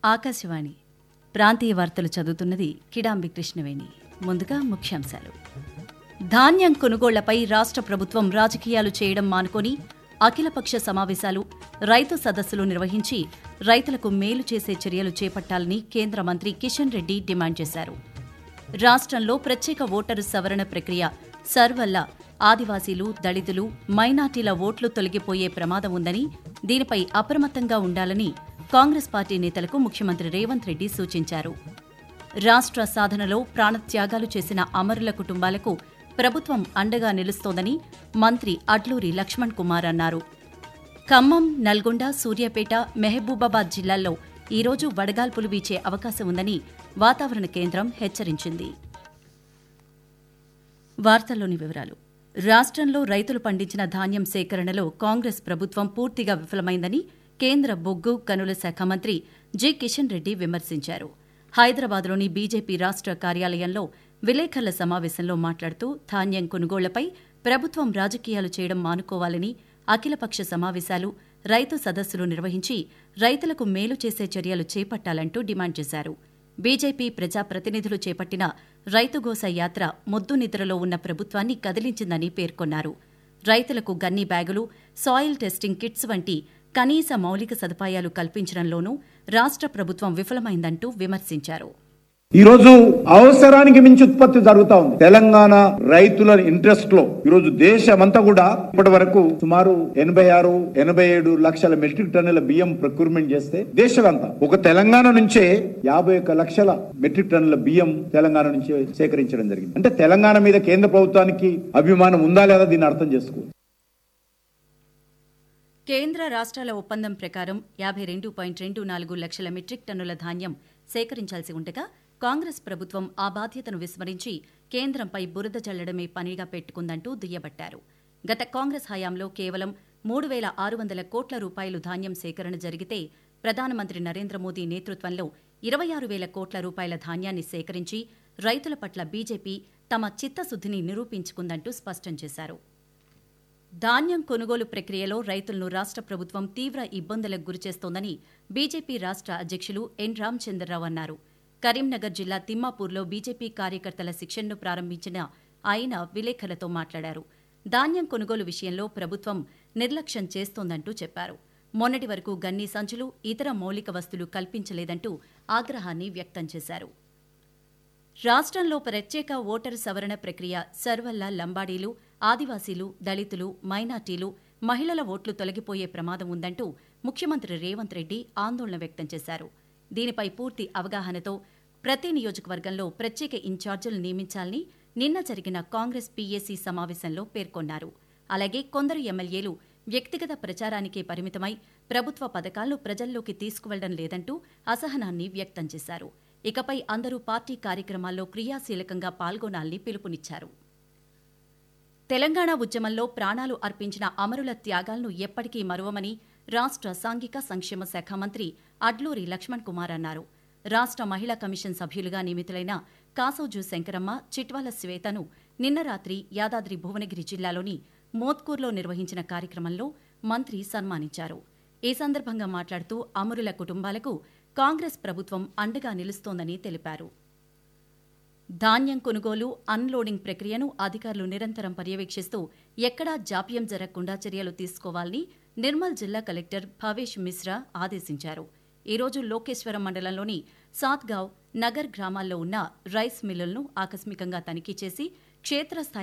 ఆకాశవాణి ప్రాంతీయ వార్తలు చదువుతున్నది కిడాంబి కృష్ణవేణి ముందుగా ముఖ్యాంశాలు ధాన్యం కొనుగోళ్లపై రాష్ట్ర ప్రభుత్వం రాజకీయాలు చేయడం మానుకొని అఖిలపక్ష సమావేశాలు రైతు సదస్సులు నిర్వహించి రైతులకు మేలు చేసే చర్యలు చేపట్టాలని కేంద్ర మంత్రి కిషన్ రెడ్డి డిమాండ్ చేశారు రాష్ట్రంలో ప్రత్యేక ఓటరు సవరణ ప్రక్రియ సర్ వల్ల ఆదివాసీలు దళితులు మైనార్టీల ఓట్లు తొలగిపోయే ప్రమాదం ఉందని దీనిపై అప్రమత్తంగా ఉండాలని కాంగ్రెస్ పార్టీ నేతలకు ముఖ్యమంత్రి రేవంత్ రెడ్డి సూచించారు రాష్ట్ర సాధనలో ప్రాణత్యాగాలు చేసిన అమరుల కుటుంబాలకు ప్రభుత్వం అండగా నిలుస్తోందని మంత్రి అడ్లూరి లక్ష్మణ్ కుమార్ అన్నారు ఖమ్మం నల్గొండ సూర్యాపేట మెహబూబాబాద్ జిల్లాల్లో ఈరోజు వడగాల్పులు వీచే అవకాశం ఉందని వాతావరణ కేంద్రం హెచ్చరించింది వార్తల్లోని వివరాలు రాష్ట్రంలో రైతులు పండించిన ధాన్యం సేకరణలో కాంగ్రెస్ ప్రభుత్వం పూర్తిగా విఫలమైందని కేంద్ర బొగ్గు గనుల శాఖ మంత్రి జి కిషన్ రెడ్డి విమర్శించారు హైదరాబాద్లోని బీజేపీ రాష్ట్ర కార్యాలయంలో విలేకరుల సమావేశంలో మాట్లాడుతూ ధాన్యం కొనుగోళ్లపై ప్రభుత్వం రాజకీయాలు చేయడం మానుకోవాలని అఖిలపక్ష సమావేశాలు రైతు సదస్సులు నిర్వహించి రైతులకు మేలు చేసే చర్యలు చేపట్టాలంటూ డిమాండ్ చేశారు బీజేపీ ప్రజాప్రతినిధులు చేపట్టిన రైతుగోస యాత్ర మొద్దు నిద్రలో ఉన్న ప్రభుత్వాన్ని కదిలించిందని పేర్కొన్నారు రైతులకు గన్ని బ్యాగులు సాయిల్ టెస్టింగ్ కిట్స్ వంటి కనీస మౌలిక సదుపాయాలు కల్పించడంలోనూ రాష్ట్ర ప్రభుత్వం విఫలమైందంటూ విమర్శించారు ఈ రోజు అవసరానికి మించి ఉత్పత్తి జరుగుతా ఉంది తెలంగాణ రైతుల ఇంట్రెస్ట్ లో ఈ రోజు దేశమంతా కూడా ఇప్పటి వరకు సుమారు ఎనభై ఆరు ఎనభై ఏడు లక్షల మెట్రిక్ టన్నుల బియ్యం ప్రొక్యూర్మెంట్ చేస్తే దేశమంతా ఒక తెలంగాణ నుంచే యాభై ఒక్క లక్షల మెట్రిక్ టన్నుల బియ్యం తెలంగాణ నుంచి సేకరించడం జరిగింది అంటే తెలంగాణ మీద కేంద్ర ప్రభుత్వానికి అభిమానం ఉందా లేదా దీన్ని అర్థం చేసుకో కేంద్ర రాష్ట్రాల ఒప్పందం ప్రకారం యాభై రెండు పాయింట్ రెండు నాలుగు లక్షల మెట్రిక్ టన్నుల ధాన్యం సేకరించాల్సి ఉండగా కాంగ్రెస్ ప్రభుత్వం ఆ బాధ్యతను విస్మరించి కేంద్రంపై బురద జల్లడమే పనిగా పెట్టుకుందంటూ దుయ్యబట్టారు గత కాంగ్రెస్ హయాంలో కేవలం మూడు వేల ఆరు వందల కోట్ల రూపాయలు ధాన్యం సేకరణ జరిగితే ప్రధానమంత్రి నరేంద్ర మోదీ నేతృత్వంలో ఇరవై ఆరు వేల కోట్ల రూపాయల ధాన్యాన్ని సేకరించి రైతుల పట్ల బీజేపీ తమ చిత్తశుద్ధిని నిరూపించుకుందంటూ స్పష్టం చేశారు ధాన్యం కొనుగోలు ప్రక్రియలో రైతులను రాష్ట్ర ప్రభుత్వం తీవ్ర ఇబ్బందులకు గురిచేస్తోందని బీజేపీ రాష్ట్ర అధ్యక్షులు ఎన్ రామచంద్రరావు అన్నారు కరీంనగర్ జిల్లా తిమ్మాపూర్లో బీజేపీ కార్యకర్తల శిక్షణను ప్రారంభించిన ఆయన విలేకరులతో మాట్లాడారు ధాన్యం కొనుగోలు విషయంలో ప్రభుత్వం నిర్లక్ష్యం చేస్తోందంటూ చెప్పారు మొన్నటి వరకు గన్నీ సంచులు ఇతర మౌలిక వస్తువులు కల్పించలేదంటూ ఆగ్రహాన్ని వ్యక్తం చేశారు రాష్ట్రంలో ప్రత్యేక ఓటరు సవరణ ప్రక్రియ సర్వల్ల లంబాడీలు ఆదివాసీలు దళితులు మైనార్టీలు మహిళల ఓట్లు తొలగిపోయే ప్రమాదం ఉందంటూ ముఖ్యమంత్రి రేవంత్ రెడ్డి ఆందోళన వ్యక్తం చేశారు దీనిపై పూర్తి అవగాహనతో ప్రతి నియోజకవర్గంలో ప్రత్యేక ఇన్ఛార్జీలు నియమించాలని నిన్న జరిగిన కాంగ్రెస్ పీఏసీ సమావేశంలో పేర్కొన్నారు అలాగే కొందరు ఎమ్మెల్యేలు వ్యక్తిగత ప్రచారానికే పరిమితమై ప్రభుత్వ పథకాలను ప్రజల్లోకి తీసుకువెళ్లడం లేదంటూ అసహనాన్ని వ్యక్తం చేశారు ఇకపై అందరూ పార్టీ కార్యక్రమాల్లో క్రియాశీలకంగా పాల్గొనాలని పిలుపునిచ్చారు తెలంగాణ ఉద్యమంలో ప్రాణాలు అర్పించిన అమరుల త్యాగాలను ఎప్పటికీ మరువమని రాష్ట్ర సాంఘిక సంక్షేమ శాఖ మంత్రి అడ్లూరి లక్ష్మణ్ కుమార్ అన్నారు రాష్ట్ర మహిళా కమిషన్ సభ్యులుగా నియమితులైన కాసోజు శంకరమ్మ చిట్వాల శ్వేతను నిన్న రాత్రి యాదాద్రి భువనగిరి జిల్లాలోని మోత్కూర్లో నిర్వహించిన కార్యక్రమంలో మంత్రి సన్మానించారు ఈ సందర్భంగా మాట్లాడుతూ అమరుల కుటుంబాలకు కాంగ్రెస్ ప్రభుత్వం అండగా నిలుస్తోందని తెలిపారు ధాన్యం కొనుగోలు అన్లోడింగ్ ప్రక్రియను అధికారులు నిరంతరం పర్యవేక్షిస్తూ ఎక్కడా జాప్యం జరగకుండా చర్యలు తీసుకోవాలని నిర్మల్ జిల్లా కలెక్టర్ భవేష్ మిశ్రా ఆదేశించారు ఈరోజు లోకేశ్వరం మండలంలోని సాత్గావ్ నగర్ గ్రామాల్లో ఉన్న రైస్ మిల్లులను ఆకస్మికంగా తనిఖీ చేసి క్షేత్రస్థాయి